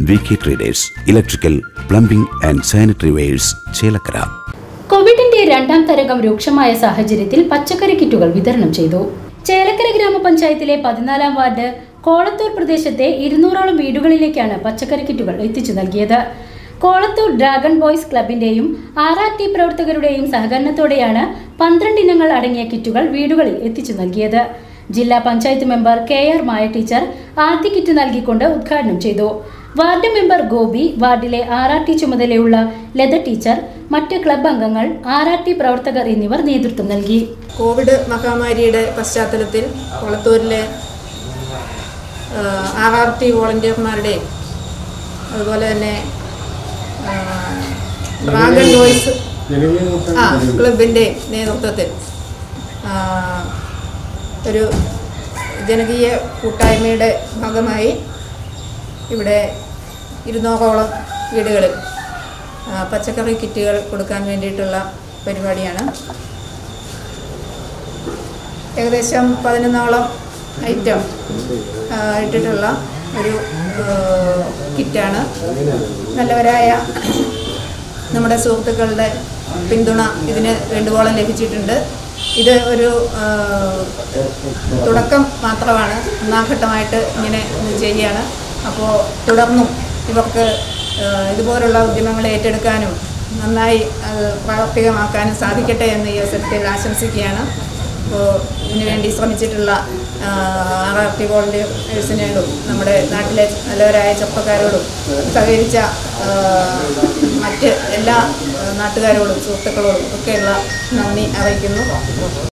V K traders electrical plumbing and sanitary wares Chelakkara കോവിഡിന്റെ രണ്ടാം തരംഗം രൂക്ഷമായ സാഹചര്യത്തിൽ പച്ചക്കറി കിറ്റുകൾ വിതരണം ചെയ്തു ചേലക്കര ഗ്രാമപഞ്ചായത്തിലെ പതിനാലാം വാർഡ് കോളത്തൂർ പ്രദേശത്തെ ഇരുന്നൂറോളം വീടുകളിലേക്കാണ് പച്ചക്കറി കിറ്റുകൾ എത്തിച്ചു നൽകിയത് കോളത്തൂർ ഡ്രാഗൺ ബോയ്സ് ക്ലബിന്റെയും ആർ ആർ ടി പ്രവർത്തകരുടെയും സഹകരണത്തോടെയാണ് പന്ത്രണ്ട് ഇനങ്ങൾ അടങ്ങിയ കിറ്റുകൾ വീടുകളിൽ എത്തിച്ചു നൽകിയത് ജില്ലാ panchayat member K R Maya teacher ആദ്യ കിറ്റ് നൽകിക്കൊണ്ട് ഉദ്ഘാടനം ചെയ്തു വാർഡ് മെമ്പർ ഗോപി വാർഡിലെ ആർ ആർ ടി ചുമതലയുള്ള ലത ടീച്ചർ മറ്റ് ക്ലബ് അംഗങ്ങൾ ആർ ആർ ടി പ്രവർത്തകർ എന്നിവർ നേതൃത്വം നൽകി കോവിഡ് മഹാമാരിയുടെ പശ്ചാത്തലത്തിൽ കൊളത്തൂരിലെ ആർ ആർ ടി വോളണ്ടിയർമാരുടെയും അതുപോലെ തന്നെ ആ, ഡ്രാഗൺ ബോയ്സ് ആ ക്ലബിൻ്റെയും നേതൃത്വത്തിൽ ആ, ഒരു ജനകീയ കൂട്ടായ്മയുടെ ഭാഗമായി ഇവിടെ ഇരുന്നൂറോളം വീടുകളിൽ ആ, പച്ചക്കറി കിറ്റുകൾ കൊടുക്കാൻ വേണ്ടിയിട്ടുള്ള പരിപാടിയാണ് ഏകദേശം പതിനൊന്നോളം ഐറ്റം ആ, ഇട്ടിട്ടുള്ള ഒരു ആ, കിറ്റാണ് നല്ലവരായ നമ്മുടെ സുഹൃത്തുക്കളുടെ പിന്തുണ ഇതിന് വേണ്ടുവോളം ലഭിച്ചിട്ടുണ്ട് ഇത് ഒരു ആ, തുടക്കം മാത്രമാണ് ഒന്നാം ഘട്ടമായിട്ട് ഇങ്ങനെ ഇത് ചെയ്യുകയാണ് അപ്പോൾ തുടർന്നും ഇവർക്ക് ആ, ഇതുപോലുള്ള ഉദ്യമങ്ങൾ ഏറ്റെടുക്കാനും നന്നായി അത് പ്രാവർത്തികമാക്കാനും സാധിക്കട്ടെ എന്ന് ഈ അവസരത്തിൽ ആശംസിക്കുകയാണ് അപ്പോൾ ഇതിനുവേണ്ടി ശ്രമിച്ചിട്ടുള്ള ആർ ആർ ടി വോളണ്ടിയേഴ്സിനോടും നമ്മുടെ നാട്ടിലെ നല്ലവരായ ചെറുപ്പക്കാരോടും സഹകരിച്ച ആ, മറ്റ് എല്ലാ ആ, നാട്ടുകാരോടും സുഹൃത്തുക്കളോടും ഒക്കെയുള്ള നന്ദി അറിയിക്കുന്നു